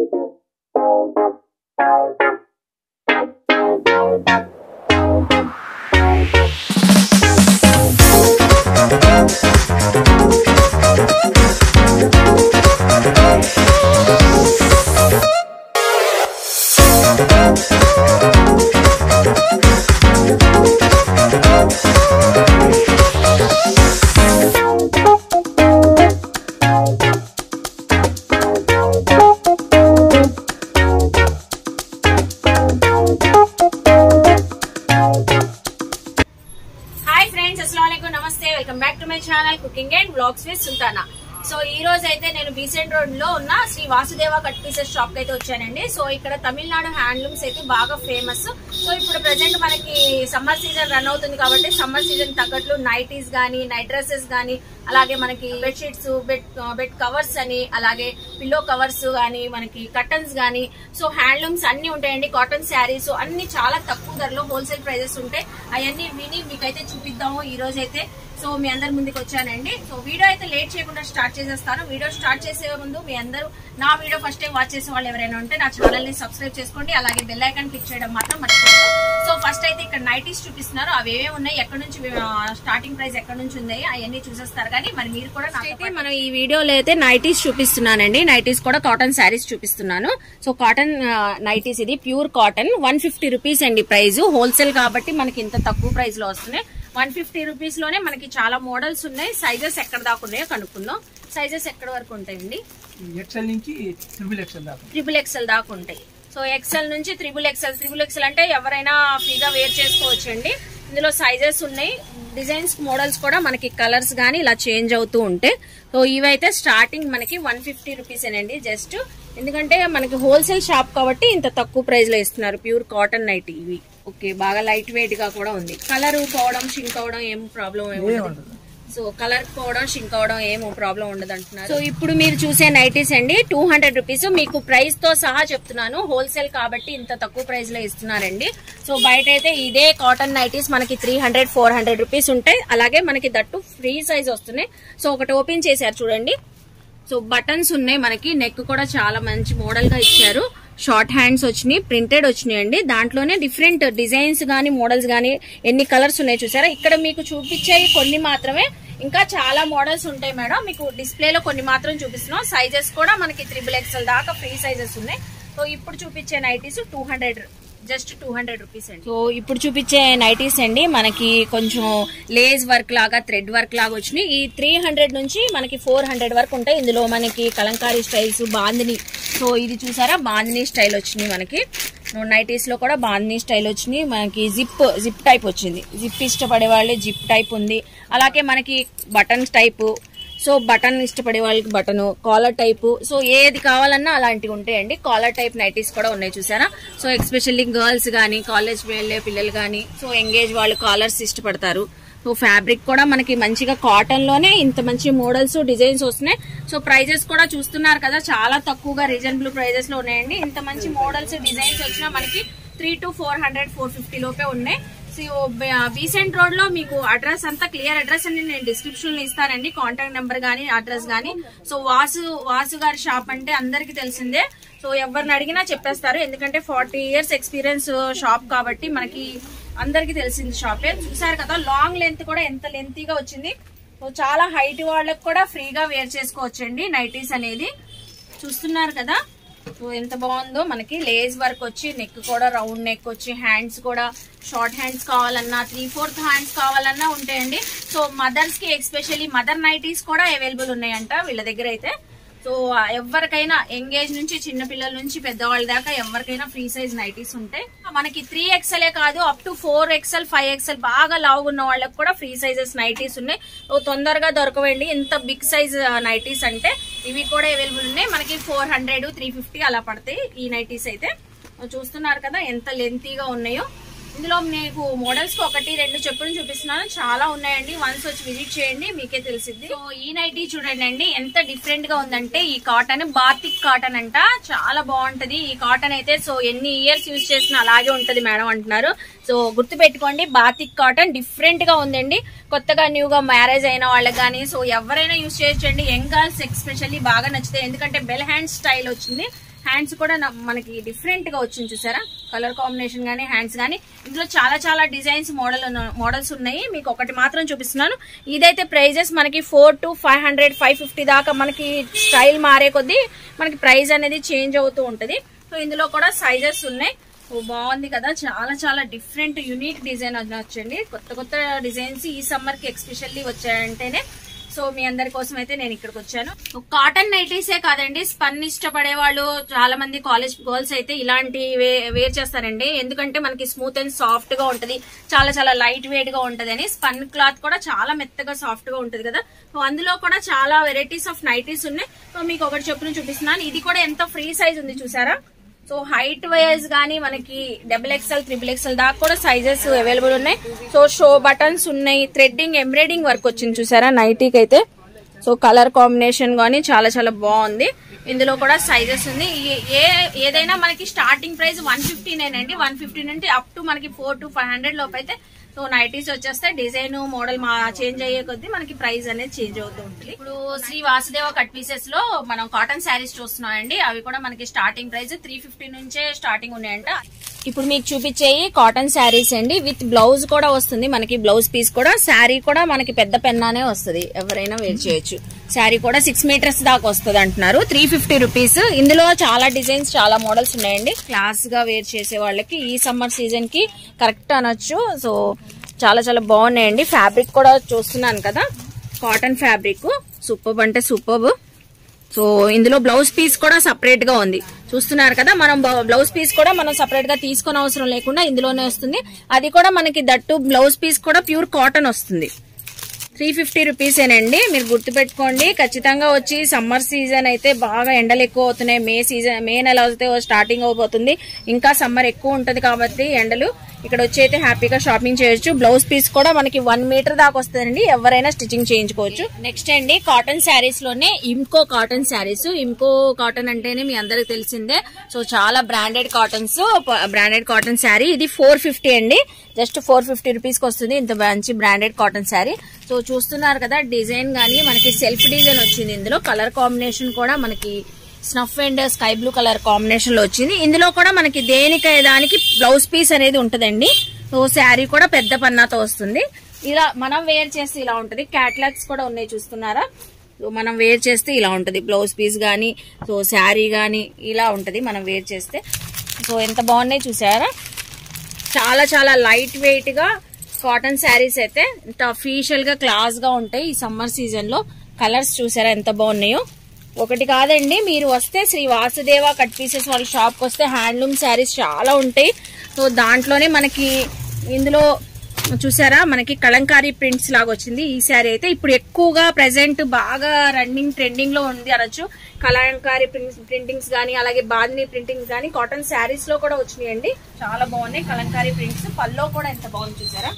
Hi friends అస్సలం నమస్తే welcome back to my channel cooking and blogs with Sultana so ఈ రోజు అయితే నేను బీసెంట్ రోడ్ లో ఉన్న Shri Vasudeva cut pieces shop కి అయితే వచ్చానండి సో ఇక్కడ తమిళనాడు హ్యాండ్లూమ్స్ అయితే బాగా ఫేమస్ సో ఇప్పుడు ప్రెసెంట్ మనకి సమ్మర్ సీజన్ రన్ అవుతుంది కాబట్టి సమ్మర్ సీజన్ తగ్గట్లు నైటీస్ గానీ నైట్ డ్రెస్సెస్ గానీ అలాగే మనకి బెడ్షీట్స్ బెడ్ బెడ్ కవర్స్ అని అలాగే పిల్లో కవర్స్ గానీ మనకి కర్టన్స్ గానీ సో హ్యాండ్లూమ్స్ అన్ని ఉంటాయండి కాటన్ శారీస్ అన్ని చాలా తక్కువ ధరలో హోల్సేల్ ప్రైజెస్ ఉంటాయి అవన్నీ విని మీకైతే చూపిద్దాము ఈ రోజు అయితే సో మీ అందరి ముందుకు వచ్చానండి సో వీడియో అయితే లేట్ చేయకుండా స్టార్ట్ చేసేస్తాను వీడియో స్టార్ట్ చేసే ముందు మీ అందరూ నా వీడియో ఫస్ట్ టైం వాచ్ చేసే వాళ్ళు ఎవరైనా ఉంటే నా ఛానల్ ని సబ్స్క్రైబ్ చేసుకోండి అలాగే బెల్ ఐకాన్ క్లిక్ చేయడం మాత్రం మర్చిపోవద్దు సో ఫస్ట్ అయితే ఇక్కడ నైటీస్ చూపిస్తున్నారు అవి ఏమేమి ఉన్నాయి ఎక్కడ నుంచి స్టార్టింగ్ ప్రైస్ ఎక్కడ నుంచి ఉన్నాయి అవన్నీ చూసేస్తారు కానీ మరి మీరు కూడా అయితే మనం ఈ వీడియోలో అయితే నైటీస్ చూపిస్తున్నానండి నైటీస్ కూడా కాటన్ శారీస్ చూపిస్తున్నాను సో కాటన్ నైటీస్ ఇది pure cotton one fifty rupees అండి ప్రైస్ హోల్సేల్ కాబట్టి మనకి ఇంత తక్కువ ప్రైస్ లో వస్తున్నాయి వన్ ఫిఫ్టీ రూపీస్ లోనే మనకి చాలా మోడల్స్ ఉన్నాయి సైజెస్ ఎక్కడ దాకా ఉన్నాయో కనుక్కుందాం సైజెస్ ఎక్కడ వరకు ఉంటాయండి ఎక్సెల్ నుంచి ట్రిపుల్ ఎక్సెల్ దాకా ట్రిపుల్ ఎక్సెల్ దాకా ఉంటాయి సో ఎక్సెల్ నుంచి త్రిబుల్ ఎక్సెల్ త్రిబుల్ ఎక్సెల్ అంటే ఎవరైనా ఫ్రీగా వేర్ చేసుకోవచ్చు అండి ఇందులో సైజెస్ ఉన్నాయి డిజైన్స్ మోడల్స్ కూడా మనకి కలర్స్ గానీ ఇలా చేంజ్ అవుతూ ఉంటాయి సో ఇవైతే స్టార్టింగ్ మనకి వన్ ఫిఫ్టీ రూపీసేనండి జస్ట్ ఎందుకంటే మనకి హోల్సేల్ షాప్ కాబట్టి ఇంత తక్కువ ప్రైస్ లో ఇస్తున్నారు ప్యూర్ కాటన్ నైట్ ఇవి ఓకే బాగా లైట్ వెయిట్ గా కూడా ఉంది కలర్ పోవడం షింక్ అవడం ఏం ప్రాబ్లం ఏమి ఉండదు. సో కలర్ పోవడం షింక్ అవడం ఏం ప్రాబ్లం ఉండదు అంటున్నారు సో ఇప్పుడు మీరు చూసే నైటీస్ అండి టూ హండ్రెడ్ రూపీస్ మీకు ప్రైస్ తో సహా చెప్తున్నాను హోల్సేల్ కాబట్టి ఇంత తక్కువ ప్రైస్ లో ఇస్తున్నారండి సో బయట అయితే ఇదే కాటన్ నైటీస్ మనకి three hundred four hundred rupees ఉంటాయి అలాగే మనకి దట్టు ఫ్రీ సైజ్ వస్తున్నాయి సో ఒకటి ఓపెన్ చేశారు చూడండి సో బటన్స్ ఉన్నాయి మనకి నెక్ కూడా చాలా మంచి మోడల్ గా ఇచ్చారు షార్ట్ హ్యాండ్స్ వచ్చినాయి ప్రింటెడ్ వచ్చినాయి అండి దాంట్లోనే డిఫరెంట్ డిజైన్స్ గానీ మోడల్స్ గానీ ఎన్ని కలర్స్ ఉన్నాయి చూసారా ఇక్కడ మీకు చూపించాయి కొన్ని మాత్రమే ఇంకా చాలా మోడల్స్ ఉంటాయి మేడం మీకు డిస్ప్లేలో కొన్ని మాత్రం చూపిస్తున్నాం సైజెస్ కూడా మనకి త్రిబుల్ ఎక్స్ఎల్ దాకా ఫ్రీ సైజెస్ ఉన్నాయి సో ఇప్పుడు చూపించే nighties two hundred just two hundred rupees అండి సో ఇప్పుడు చూపించే నైటీస్ అండి మనకి కొంచెం లేజ్ వర్క్ లాగా థ్రెడ్ వర్క్ లాగా వచ్చినాయి ఈ త్రీ హండ్రెడ్ నుంచి మనకి ఫోర్ హండ్రెడ్ వరకు ఉంటాయి ఇందులో మనకి కలంకారీ స్టైల్స్ బాందిని సో ఇది చూసారా బాందిని స్టైల్ వచ్చినాయి మనకి నైటీస్ లో కూడా బాందిని స్టైల్ వచ్చినాయి మనకి జిప్ జిప్ టైప్ వచ్చింది జిప్ ఇష్టపడే వాళ్ళే జిప్ టైప్ ఉంది అలాగే మనకి బటన్స్ టైపు సో బటన్ ఇష్టపడే వాళ్ళకి బటన్ కాలర్ టైపు సో ఏది కావాలన్నా అలాంటివి ఉంటాయండి కాలర్ టైప్ నైటీస్ కూడా ఉన్నాయి చూసారా సో ఎస్పెషల్లీ గర్ల్స్ కానీ కాలేజ్ వెళ్ళే పిల్లలు కానీ సో ఎంగేజ్ వాళ్ళు కాలర్స్ ఇష్టపడతారు సో ఫ్యాబ్రిక్ కూడా మనకి మంచిగా కాటన్ లోనే ఇంత మంచి మోడల్స్ డిజైన్స్ వస్తున్నాయి సో ప్రైజెస్ కూడా చూస్తున్నారు కదా చాలా తక్కువగా రీజనబుల్ ప్రైజెస్ లో ఉన్నాయండి ఇంత మంచి మోడల్స్ డిజైన్స్ వచ్చినా మనకి three to four hundred four fifty లోపే ఉన్నాయి సో బీసెంట్ రోడ్ లో మీకు అడ్రస్ అంతా క్లియర్ అడ్రస్ అని నేను డిస్క్రిప్షన్ లో ఇస్తానండి కాంటాక్ట్ నెంబర్ గానీ అడ్రస్ గానీ సో వాసు వాసు గారి షాప్ అంటే అందరికి తెలిసిందే సో ఎవరిని అడిగినా చెప్పేస్తారు ఎందుకంటే ఫార్టీ ఇయర్స్ ఎక్స్పీరియన్స్ షాప్ కాబట్టి మనకి అందరికి తెలిసింది షాపే చూసారు కదా లాంగ్ లెంత్ కూడా ఎంత లెంతీగా వచ్చింది సో చాలా హైట్ వాళ్ళకి కూడా ఫ్రీగా వేర్ చేసుకోవచ్చండి నైటీస్ అనేది చూస్తున్నారు కదా సో ఎంత బాగుందో మనకి లేస్ వర్క్ వచ్చి నెక్ కూడా రౌండ్ నెక్ వచ్చి హ్యాండ్స్ కూడా షార్ట్ హ్యాండ్స్ కావాలన్నా త్రీ ఫోర్త్ హ్యాండ్స్ కావాలన్నా ఉంటాయండి సో మదర్స్ కి ఎస్పెషల్లీ మదర్ నైటీస్ కూడా అవైలబుల్ ఉన్నాయంట వీళ్ళ దగ్గర అయితే సో ఎవరికైనా ఎంగేజ్ నుంచి చిన్న పిల్లల నుంచి పెద్దవాళ్ళ దాకా ఎవరికైనా ఫ్రీ సైజ్ నైటీస్ ఉంటాయి మనకి త్రీ ఎక్స్ఎల్ కాదు up to four XL five XL బాగా లావుగా వాళ్ళకి కూడా ఫ్రీ సైజెస్ నైటీస్ ఉన్నాయి సో తొందరగా దొరకవండి ఇంత బిగ్ సైజ్ నైటీస్ అంటే ఇవి కూడా అవైలబుల్ ఉన్నాయి మనకి ఫోర్ హండ్రెడ్ త్రీ ఫిఫ్టీ అలా పడతాయి ఈ నైటీస్ అయితే చూస్తున్నారు కదా ఎంత లెంతీగా ఉన్నాయో ఇందులో మీకు మోడల్స్ కి ఒకటి రెండు చెప్పులు చూపిస్తున్నాను చాలా ఉన్నాయండి వన్స్ వచ్చి విజిట్ చేయండి మీకే తెలిసిద్ది సో ఈ నైటీ చూడండి అండి ఎంత డిఫరెంట్ గా ఉందంటే ఈ కాటన్ బాతిక్ కాటన్ అంట చాలా బాగుంటది ఈ కాటన్ అయితే సో ఎన్ని ఇయర్స్ యూజ్ చేసినా అలాగే ఉంటది మేడం అంటున్నారు సో గుర్తు పెట్టుకోండి బాతిక్ కాటన్ డిఫరెంట్ గా ఉందండి కొత్తగా న్యూగా మ్యారేజ్ అయిన వాళ్ళకి కానీ సో ఎవరైనా యూజ్ చేయొచ్చండి యంగ్ గర్ల్స్ ఎక్స్పెషల్లీ బాగా నచ్చుతాయి ఎందుకంటే బెల్ హ్యాండ్ స్టైల్ వచ్చింది హ్యాండ్స్ కూడా నా- మనకి డిఫరెంట్ గా వచ్చింది చూసారా కలర్ కాంబినేషన్ గానీ హ్యాండ్స్ గానీ ఇందులో చాలా చాలా డిజైన్స్ మోడల్ మోడల్స్ ఉన్నాయి మీకు ఒకటి మాత్రం చూపిస్తున్నాను ఇదైతే ప్రైజెస్ మనకి four to five hundred five fifty దాకా మనకి స్టైల్ మారే కొద్దీ మనకి ప్రైస్ అనేది చేంజ్ అవుతూ ఉంటది సో ఇందులో కూడా సైజెస్ ఉన్నాయి ఓ బాగుంది కదా చాలా చాలా డిఫరెంట్ యునిక్ డిజైన్ వచ్చండి కొత్త కొత్త డిజైన్స్ ఈ సమ్మర్ కి ఎక్స్పెషల్లీ వచ్చాయంటేనే సో మీ అందరి కోసం అయితే నేను ఇక్కడికి వచ్చాను కాటన్ నైటీసే కాదండి స్పన్ ఇష్టపడే వాళ్ళు చాలా మంది కాలేజ్ గర్ల్స్ అయితే ఇలాంటి వే- వేర్ చేస్తారండి ఎందుకంటే మనకి స్మూత్ అండ్ సాఫ్ట్ గా ఉంటది చాలా చాలా లైట్ వెయిట్ గా ఉంటది అని స్పన్ క్లాత్ కూడా చాలా మెత్తగా సాఫ్ట్ గా ఉంటది కదా సో అందులో కూడా చాలా వెరైటీస్ ఆఫ్ నైటీస్ ఉన్నాయి సో మీకు ఒకటి చెప్పును చూపిస్తున్నాను ఇది కూడా ఎంత ఫ్రీ సైజ్ ఉంది చూసారా సో హైట్ వైజ్ గానీ మనకి డబుల్ ఎక్స్ఎల్ త్రిబుల్ ఎక్స్ఎల్ దాకా కూడా సైజెస్ అవైలబుల్ ఉన్నాయి సో షో బటన్స్ ఉన్నాయి థ్రెడ్డింగ్ ఎంబ్రాయిడింగ్ వర్క్ వచ్చింది చూసారా నైటీకి అయితే సో కలర్ కాంబినేషన్ గానీ చాలా చాలా బాగుంది ఇందులో కూడా సైజెస్ ఉంది ఏ- ఏ ఏదైనా మనకి స్టార్టింగ్ ప్రైస్ వన్ ఫిఫ్టీనేనండి వన్ ఫిఫ్టీ నుండి అప్ టు మనకి ఫోర్ టు ఫైవ్ హండ్రెడ్ లోపు అయితే సో నైటీస్ వచ్చేస్తే డిజైన్ మోడల్ మా చేంజ్ అయ్యే కొద్దీ మనకి ప్రైస్ అనేది చేంజ్ అవుతూ ఉంటుంది ఇప్పుడు శ్రీ వాసుదేవ కట్ పీసెస్ లో మనం కాటన్ శారీస్ చూస్తున్నామండి అవి కూడా మనకి స్టార్టింగ్ ప్రైస్ త్రీ ఫిఫ్టీ నుంచే స్టార్టింగ్ ఉన్నాయంట ఇప్పుడు మీకు చూపించేవి కాటన్ శారీస్ అండి విత్ బ్లౌజ్ కూడా వస్తుంది మనకి బ్లౌజ్ పీస్ కూడా శారీ కూడా మనకి పెద్ద పెన్నానే వస్తుంది ఎవరైనా వేర్ చేయొచ్చు శారీ కూడా సిక్స్ మీటర్స్ దాకా వస్తుంది అంటున్నారు త్రీ ఫిఫ్టీ రూపీస్ ఇందులో చాలా డిజైన్స్ చాలా మోడల్స్ ఉన్నాయండి క్లాస్ గా వేర్ చేసే వాళ్ళకి ఈ సమ్మర్ సీజన్ కి కరెక్ట్ అనొచ్చు సో చాలా చాలా బాగున్నాయండి ఫ్యాబ్రిక్ కూడా చూస్తున్నాను కదా కాటన్ ఫ్యాబ్రిక్ సూపర్ అంటే సూపర్ సో ఇందులో బ్లౌజ్ పీస్ కూడా సపరేట్ గా ఉంది చూస్తున్నారు కదా మనం బ- బ్లౌజ్ పీస్ కూడా మనం సపరేట్ గా తీసుకునే అవసరం లేకుండా ఇందులోనే వస్తుంది అది కూడా మనకి దట్టు బ్లౌజ్ పీస్ కూడా ప్యూర్ కాటన్ వస్తుంది త్రీ ఫిఫ్టీ రూపీసేనండి మీరు గుర్తుపెట్టుకోండి ఖచ్చితంగా వచ్చి సమ్మర్ సీజన్ అయితే బాగా ఎండలు ఎక్కువ అవుతున్నాయి మే సీజన్ మే నెల అయితే స్టార్టింగ్ అవబోతుంది ఇంకా సమ్మర్ ఎక్కువ ఉంటది కాబట్టి ఎండలు ఇక్కడ వచ్చి అయితే హ్యాపీగా షాపింగ్ చేయొచ్చు బ్లౌజ్ పీస్ కూడా మనకి వన్ మీటర్ దాకా వస్తుందండి ఎవరైనా స్టిచ్చింగ్ చేయించుకోవచ్చు నెక్స్ట్ అండి కాటన్ శారీస్ లోనే ఇమ్కో కాటన్ శారీస్ ఇమ్కో కాటన్ అంటేనే మీ అందరికి తెలిసిందే సో చాలా branded cottons branded cotton sari ఇది ఫోర్ ఫిఫ్టీ అండి జస్ట్ ఫోర్ ఫిఫ్టీ రూపీస్ కి వస్తుంది ఇంత మంచి బ్రాండెడ్ కాటన్ శారీ సో చూస్తున్నారు కదా డిజైన్ గానీ మనకి సెల్ఫ్ డిజైన్ వచ్చింది ఇందులో కలర్ కాంబినేషన్ కూడా మనకి snuff and sky blue colour combination లో వచ్చింది ఇందులో కూడా మనకి దేనికి దానికి బ్లౌజ్ పీస్ అనేది ఉంటదండి సో శారీ కూడా పెద్ద పన్నాతో వస్తుంది ఇలా మనం వేర్ చేస్తే ఇలా ఉంటది క్యాట్లాగ్స్ కూడా ఉన్నాయి చూస్తున్నారా సో మనం వేర్ చేస్తే ఇలా ఉంటది బ్లౌజ్ పీస్ గానీ సో శారీ గానీ ఇలా ఉంటది మనం వేర్ చేస్తే సో ఎంత బాగున్నాయి చూసారా చాలా చాలా లైట్ వెయిట్ గా కాటన్ శారీస్ అయితే ఇంత అఫీషియల్ గా క్లాస్ గా ఉంటాయి ఈ సమ్మర్ సీజన్ లో కలర్స్ చూసారా ఎంత బాగున్నాయో ఒకటి కాదండి మీరు వస్తే శ్రీ వాసుదేవ కట్ పీసెస్ వాళ్ళ షాప్ కి వస్తే హ్యాండ్లూమ్ శారీస్ చాలా ఉంటాయి సో దాంట్లోనే మనకి ఇందులో చూసారా మనకి కలంకారీ ప్రింట్స్ లాగా వచ్చింది ఈ శారీ అయితే ఇప్పుడు ఎక్కువగా ప్రెసెంట్ బాగా రన్నింగ్ ట్రెండింగ్ లో ఉంది అనొచ్చు కలంకారీ ప్రింటింగ్స్ గానీ అలాగే బాందిని ప్రింటింగ్స్ గానీ కాటన్ శారీస్ లో కూడా వచ్చినాయండి చాలా బాగున్నాయి కలంకారీ ప్రింట్స్ పల్లో కూడా ఎంత బాగుంది చూసారా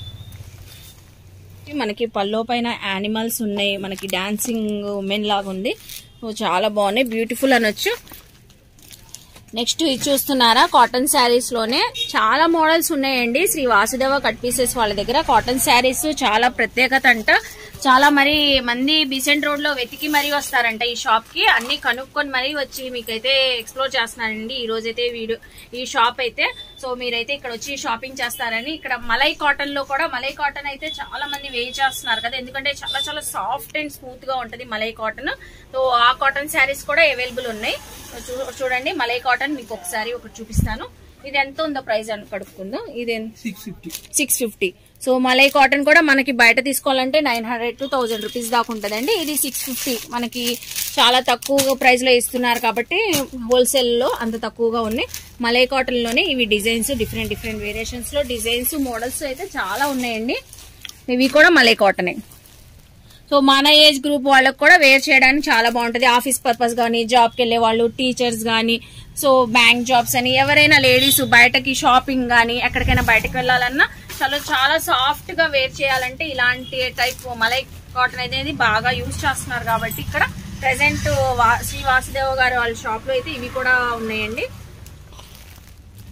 మనకి పల్లో పైన యానిమల్స్ ఉన్నాయి మనకి డాన్సింగ్ ఉమెన్ లాగా ఉంది సో చాలా బాగున్నాయి బ్యూటిఫుల్ అనొచ్చు నెక్స్ట్ ఇది చూస్తున్నారా కాటన్ శారీస్ లోనే చాలా మోడల్స్ ఉన్నాయండి శ్రీ వాసుదేవ కట్ పీసెస్ వాళ్ళ దగ్గర కాటన్ శారీస్ చాలా ప్రత్యేకత అంట చాలా మరి మంది బీసెంట్ రోడ్ లో వెతికి మరీ వస్తారంట ఈ షాప్ కి అన్ని కనుక్కొని మరీ వచ్చి మీకైతే ఎక్స్ప్లోర్ చేస్తున్నానండి ఈ రోజైతే వీడియో ఈ షాప్ అయితే సో మీరైతే ఇక్కడ వచ్చి షాపింగ్ చేస్తారని ఇక్కడ మలై కాటన్ లో కూడా మలై కాటన్ అయితే చాలా మంది వేయి చేస్తున్నారు కదా ఎందుకంటే చాలా చాలా సాఫ్ట్ అండ్ స్మూత్ గా ఉంటది మలై కాటన్ సో ఆ కాటన్ శారీస్ కూడా అవైలబుల్ ఉన్నాయి చూ- చూడండి మలై కాటన్ మీకు ఒకసారి ఒకటి చూపిస్తాను ఇది ఎంత ఉందో ప్రైస్ అని కడుక్కుందాం ఇది six fifty six fifty so malai cotton కూడా మనకి బయట తీసుకోవాలంటే nine hundred to thousand rupees దాకా ఉంటుందండి ఇది సిక్స్ ఫిఫ్టీ మనకి చాలా తక్కువ ప్రైస్ లో ఇస్తున్నారు కాబట్టి హోల్సేల్ లో అంత తక్కువగా ఉన్నాయి మలై కాటన్ లోనే ఇవి డిజైన్స్ డిఫరెంట్ డిఫరెంట్ వేరియేషన్స్ లో డిజైన్స్ మోడల్స్ అయితే చాలా ఉన్నాయండి ఇవి కూడా మలై కాటనే సో మన ఏజ్ గ్రూప్ వాళ్ళకి కూడా వేర్ చేయడానికి చాలా బాగుంటది ఆఫీస్ పర్పస్ గానీ జాబ్ కి వెళ్లే వాళ్ళు టీచర్స్ గానీ సో బ్యాంక్ జాబ్స్ అని ఎవరైనా లేడీస్ బయటకి షాపింగ్ గానీ ఎక్కడికైనా బయటకు వెళ్ళాలన్నా చాలా చాలా సాఫ్ట్ గా వేర్ చేయాలంటే ఇలాంటి టైప్ మలై కాటన్ అనేది బాగా యూజ్ చేస్తున్నారు కాబట్టి ఇక్కడ ప్రెసెంట్ శ్రీ వాసుదేవ గారు వాళ్ళ షాప్ లో అయితే ఇవి కూడా ఉన్నాయండి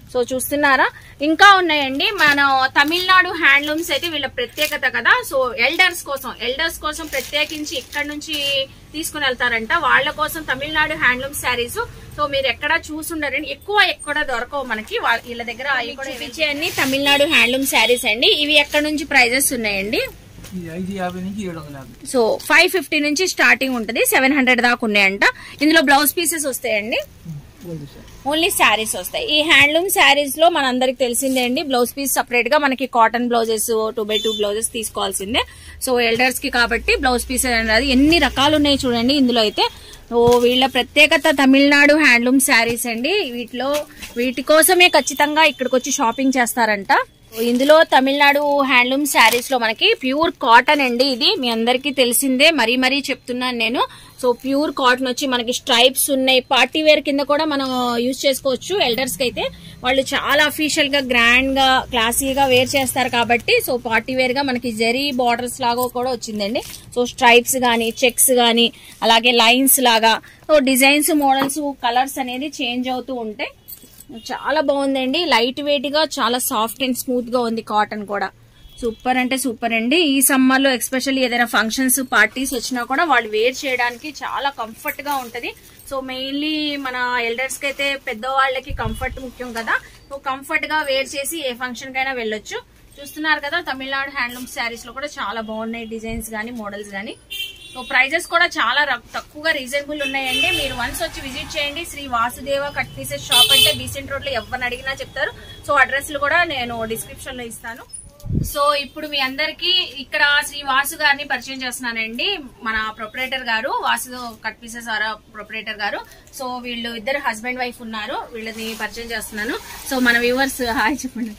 సో చూస్తున్నారా ఇంకా ఉన్నాయండి మన తమిళనాడు హ్యాండ్లూమ్స్ అయితే వీళ్ళ ప్రత్యేకత కదా సో ఎల్డర్స్ కోసం ఎల్డర్స్ కోసం ప్రత్యేకించి ఇక్కడ నుంచి తీసుకుని వెళ్తారంట వాళ్ళ కోసం తమిళనాడు హ్యాండ్లూమ్ శారీస్ సో మీరు ఎక్కడ చూసుండరండి ఎక్కువ ఎక్కడ దొరకవు మనకి వాళ్ళ- వీళ్ళ దగ్గర అవి కూడా చూపించే అన్ని తమిళనాడు హ్యాండ్లూమ్ శారీస్ అండి ఇవి ఎక్కడ నుంచి ప్రైజెస్ ఉన్నాయండి ఇది ఐదు యాభై నుంచి ఏడు వందల యాభై సో ఫైవ్ ఫిఫ్టీ నుంచి స్టార్టింగ్ ఉంటుంది సెవెన్ హండ్రెడ్ దాకా ఉన్నాయంట ఇందులో బ్లౌజ్ పీసెస్ వస్తాయండి గోల్డ్ సార్ ఓన్లీ శారీస్ వస్తాయి ఈ హ్యాండ్లూమ్ శారీస్ లో మనందరికి తెలిసిందే అండి బ్లౌజ్ పీస్ సపరేట్ గా మనకి cotton blouses two by two blouses తీసుకోవాల్సిందే సో ఎల్డర్స్ కి కాబట్టి బ్లౌజ్ పీస్ అనేది ఎన్ని రకాలు ఉన్నాయి చూడండి ఇందులో అయితే ఓ వీళ్ళ ప్రత్యేకత తమిళనాడు హ్యాండ్లూమ్ శారీస్ అండి వీటిలో వీటి కోసమే ఖచ్చితంగా ఇక్కడికి వచ్చి షాపింగ్ చేస్తారంట సో ఇందులో తమిళనాడు హ్యాండ్లూమ్ శారీస్ లో మనకి ప్యూర్ కాటన్ అండి ఇది మీ అందరికీ తెలిసిందే మరీ మరీ చెప్తున్నాను నేను సో ప్యూర్ కాటన్ వచ్చి మనకి స్ట్రైప్స్ ఉన్నాయి పార్టీ వేర్ కింద కూడా మనం యూజ్ చేసుకోవచ్చు ఎల్డర్స్ కి అయితే వాళ్ళు చాలా అఫీషియల్ గా గ్రాండ్ గా క్లాసీగా వేర్ చేస్తారు కాబట్టి సో పార్టీ వేర్ గా మనకి జెరీ బార్డర్స్ లాగా కూడా వచ్చిందండి సో స్ట్రైప్స్ గానీ చెక్స్ గానీ అలాగే లైన్స్ లాగా సో డిజైన్స్ మోడల్స్ కలర్స్ అనేది చేంజ్ అవుతూ ఉంటాయి చాలా బాగుందండి లైట్ వెయిట్ గా చాలా సాఫ్ట్ అండ్ స్మూత్ గా ఉంది కాటన్ కూడా సూపర్ అంటే సూపర్ అండి ఈ సమ్మర్ లో ఎస్పెషల్లీ ఏదైనా ఫంక్షన్స్ పార్టీస్ వచ్చినా కూడా వాళ్ళు వేర్ చేయడానికి చాలా కంఫర్ట్ గా ఉంటది సో మెయిన్లీ మన ఎల్డర్స్ కి అయితే పెద్దవాళ్ళకి కంఫర్ట్ ముఖ్యం కదా సో కంఫర్ట్ గా వేర్ చేసి ఏ ఫంక్షన్ కైనా వెళ్ళొచ్చు చూస్తున్నారు కదా తమిళనాడు హ్యాండ్లూమ్ శారీస్ లో కూడా చాలా బాగున్నాయి డిజైన్స్ గానీ మోడల్స్ గానీ సో ప్రైజెస్ కూడా చాలా ర- తక్కువగా రీజనబుల్ ఉన్నాయండి మీరు వన్స్ వచ్చి విజిట్ చేయండి Shri Vasudeva cut pieces shop అంటే బీసెంట్ రోడ్ లో ఎవరిని అడిగినా చెప్తారు సో అడ్రస్లు కూడా నేను డిస్క్రిప్షన్ లో ఇస్తాను సో ఇప్పుడు మీ అందరికి ఇక్కడ శ్రీ వాసు గారిని పరిచయం చేస్తున్నానండి మన ప్రొపరేటర్ గారు వాసు కట్ పీసెస్ ఆరా ప్రొపరేటర్ గారు సో వీళ్ళు ఇద్దరు హస్బెండ్ వైఫ్ ఉన్నారు వీళ్ళని పరిచయం చేస్తున్నాను సో మన వ్యూవర్స్ హాయ్ చెప్పండి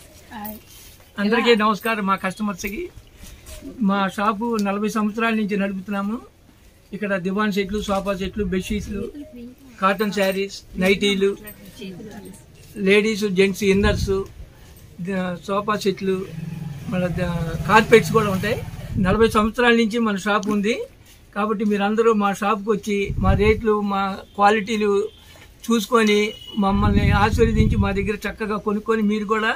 అందరికీ నమస్కారం మా కస్టమర్స్ కి మా షాపు నలభై సంవత్సరాల నుంచి నడుపుతున్నాము ఇక్కడ దివాన్ సెట్లు సోఫా సెట్లు బెడ్షీట్లు కాటన్ శారీస్ నైటీలు లేడీస్ జెంట్స్ ఇన్నర్స్ సోఫా సెట్లు మన కార్పెట్స్ కూడా ఉంటాయి నలభై సంవత్సరాల నుంచి మన షాప్ ఉంది కాబట్టి మీరందరూ మా షాప్కి వచ్చి మా రేట్లు మా క్వాలిటీలు చూసుకొని మమ్మల్ని ఆశీర్వదించి మా దగ్గర చక్కగా కొనుక్కొని మీరు కూడా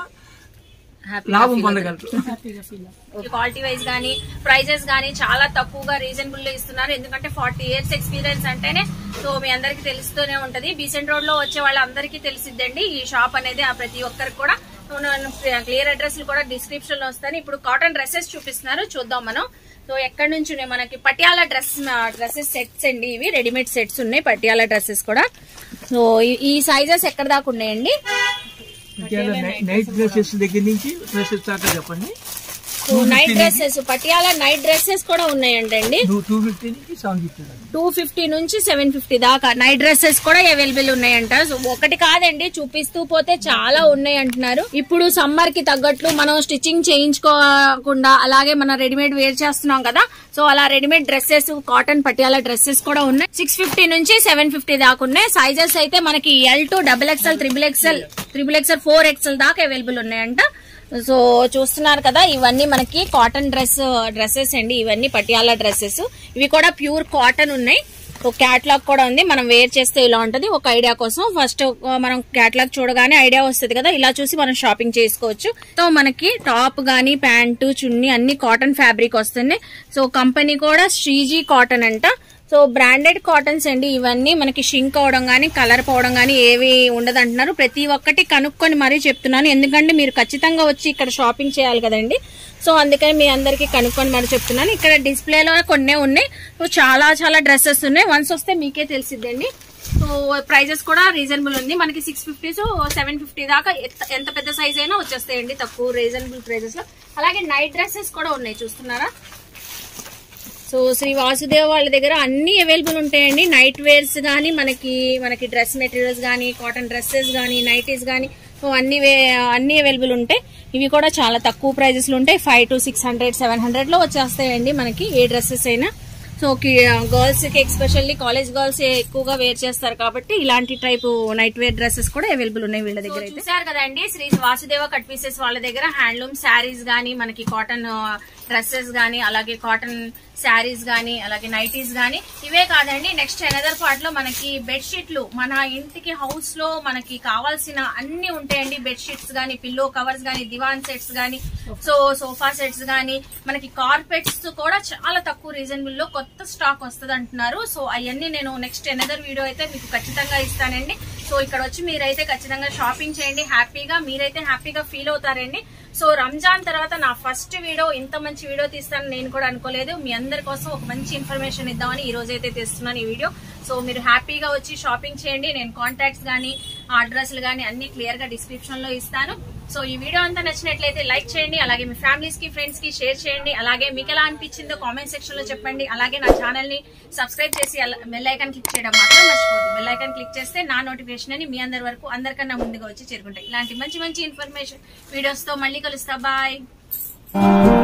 లాభం పొందగలరు క్వాలిటీ వైజ్ గానీ ప్రైజెస్ గానీ చాలా తక్కువగా రీజనబుల్ లో ఇస్తున్నారు ఎందుకంటే ఫార్టీ ఇయర్స్ ఎక్స్పీరియన్స్ అంటేనే సో మీ అందరికి తెలుస్తూనే ఉంటది బీసెంట్ రోడ్ లో వచ్చే వాళ్ళందరికీ తెలిసిద్దండి ఈ షాప్ అనేది ఆ ప్రతి ఒక్కరికి కూడా క్లియర్ అడ్రస్ కూడా డిస్క్రిప్షన్ లో వస్తాను ఇప్పుడు కాటన్ డ్రెస్సెస్ చూపిస్తున్నారు చూద్దాం మనం సో ఎక్కడి నుంచి ఉన్నాయి మనకి పటియాలా డ్రెస్ డ్రెస్సెస్ సెట్స్ అండి ఇవి రెడీమేడ్ సెట్స్ ఉన్నాయి పటియాలా డ్రెస్సెస్ కూడా సో ఈ- ఈ సైజెస్ ఎక్కడ దాకా ఉన్నాయండి పటియాలా నై- నైట్ డ్రెస్సెస్ దగ్గర నుంచి డ్రెస్సెస్ దాకా చెప్పండి so night dresses Patiala night dresses కూడా ఉన్నాయంటండి టూ ఫిఫ్టీ నుంచి సెవెన్ ఫిఫ్టీ దాకా టూ ఫిఫ్టీ నుంచి సెవెన్ ఫిఫ్టీ దాకా నైట్ డ్రెస్సెస్ కూడా అవైలబుల్ ఉన్నాయంట సో ఒకటి కాదండి చూపిస్తూ పోతే చాలా ఉన్నాయి అంటున్నారు ఇప్పుడు సమ్మర్ కి తగ్గట్లు మనం స్టిచ్చింగ్ చేయించుకోకుండా అలాగే మనం రెడీమేడ్ వేర్ చేస్తున్నాం కదా సో అలా readymade dresses cotton Patiala dresses కూడా ఉన్నాయి సిక్స్ ఫిఫ్టీ నుంచి సెవెన్ ఫిఫ్టీ దాకా ఉన్నాయి సైజెస్ అయితే మనకి L to double XL triple XL triple XL four XL దాకా అవైలబుల్ ఉన్నాయంట సో చూస్తున్నారు కదా ఇవన్నీ మనకి కాటన్ డ్రెస్ డ్రెస్సెస్ అండి ఇవన్నీ పటియాలా డ్రెస్సెస్ ఇవి కూడా ప్యూర్ కాటన్ ఉన్నాయి సో క్యాట్లాగ్ కూడా ఉంది మనం వేర్ చేస్తే ఇలా ఉంటది ఒక ఐడియా కోసం ఫస్ట్ మనం క్యాట్లాగ్ చూడగానే ఐడియా వస్తుంది కదా ఇలా చూసి మనం షాపింగ్ చేసుకోవచ్చు సో మనకి టాప్ గానీ ప్యాంటు చున్నీ అన్ని కాటన్ ఫ్యాబ్రిక్ వస్తుంది సో కంపెనీ కూడా శ్రీజీ కాటన్ అంట సో బ్రాండెడ్ కాటన్స్ అండి ఇవన్నీ మనకి షింక్ అవడం గానీ కలర్ పోవడం గానీ ఏవి ఉండదు అంటున్నారు ప్రతి ఒక్కటి కనుక్కొని మరీ చెప్తున్నాను ఎందుకంటే మీరు ఖచ్చితంగా వచ్చి ఇక్కడ షాపింగ్ చేయాలి కదండి సో అందుకని మీ అందరికి కనుక్కొని మరి చెప్తున్నాను ఇక్కడ డిస్ప్లేలో కొన్నే ఉన్నాయి సో చాలా చాలా డ్రెస్సెస్ ఉన్నాయి వన్స్ వస్తే మీకే తెలిసిద్దండి సో ప్రైజెస్ కూడా రీజనబుల్ ఉంది మనకి six fifty so seven fifty దాకా ఎంత- ఎంత పెద్ద సైజ్ అయినా వచ్చేస్తాయండి తక్కువ రీజనబుల్ ప్రైజెస్ లో అలాగే నైట్ డ్రెస్సెస్ కూడా ఉన్నాయి చూస్తున్నారా సో శ్రీ వాసుదేవ్ వాళ్ళ దగ్గర అన్ని అవైలబుల్ ఉంటాయండి నైట్ వేర్స్ కానీ మనకి మనకి డ్రెస్ మెటీరియల్స్ కానీ కాటన్ డ్రెస్సెస్ కానీ నైటీస్ కానీ సో అన్ని వే- అన్ని అవైలబుల్ ఉంటాయి ఇవి కూడా చాలా తక్కువ ప్రైజెస్ లో ఉంటాయి five to six hundred seven hundred లో వచ్చేస్తాయండి మనకి ఏ డ్రెస్సెస్ అయినా సో గర్ల్స్ కి ఎస్పెషల్లీ కాలేజ్ గర్ల్స్ ఎక్కువగా వేర్ చేస్తారు కాబట్టి ఇలాంటి టైప్ నైట్ వేర్ డ్రెస్సెస్ కూడా అవైలబుల్ ఉన్నాయి వీళ్ళ దగ్గర అయితే చూసారు కదండి శ్రీ వాసుదేవ కట్ పీసెస్ వాళ్ళ దగ్గర హ్యాండ్లూమ్ శారీస్ గానీ మనకి కాటన్ డ్రెస్సెస్ గానీ అలాగే కాటన్ శారీస్ గానీ అలాగే నైటీస్ గానీ ఇవే కాదండి నెక్స్ట్ అనదర్ పార్ట్ లో మనకి బెడ్షీట్లు మన ఇంటికి హౌస్ లో మనకి కావాల్సిన అన్ని ఉంటాయండి బెడ్షీట్స్ గానీ పిల్లో కవర్స్ గానీ దివాన్ సెట్స్ గానీ సో సోఫా సెట్స్ గానీ మనకి కార్పెట్స్ కూడా చాలా తక్కువ రీజనబుల్ లో కొత్త స్టాక్ వస్తుంది అంటున్నారు సో అవన్నీ నేను నెక్స్ట్ ఎనదర్ వీడియో అయితే మీకు ఖచ్చితంగా ఇస్తానండి సో ఇక్కడ వచ్చి మీరైతే ఖచ్చితంగా షాపింగ్ చేయండి హ్యాపీగా మీరైతే హ్యాపీగా ఫీల్ అవుతారండి సో రంజాన్ తర్వాత నా ఫస్ట్ వీడియో ఇంత మంచి వీడియో తీస్తాను నేను కూడా అనుకోలేదు మీ అందరి కోసం ఒక మంచి ఇన్ఫర్మేషన్ ఇద్దామని ఈ రోజు అయితే తీస్తున్నాను ఈ వీడియో సో మీరు హ్యాపీగా వచ్చి షాపింగ్ చేయండి నేను కాంటాక్ట్స్ గానీ అడ్రస్లు గానీ అన్ని క్లియర్ గా డిస్క్రిప్షన్ లో ఇస్తాను సో ఈ వీడియో అంతా నచ్చినట్లయితే లైక్ చేయండి అలాగే మీ ఫ్యామిలీస్ కి ఫ్రెండ్స్ కి షేర్ చేయండి అలాగే మీకు ఎలా అనిపించిందో కామెంట్ సెక్షన్ లో చెప్పండి అలాగే నా ఛానల్ ని సబ్స్క్రైబ్ చేసి బెల్ ఐకాన్ క్లిక్ చేయడం మాత్రం మర్చిపోద్దు బెల్ ఐకాన్ క్లిక్ చేస్తే నా నోటిఫికేషన్ అని మీ అందరి వరకు అందరికన్నా ముందుగా వచ్చి చేరుకుంటాయి ఇలాంటి మంచి మంచి ఇన్ఫర్మేషన్ వీడియోస్ తో మళ్ళీ కలుస్తా బాయ్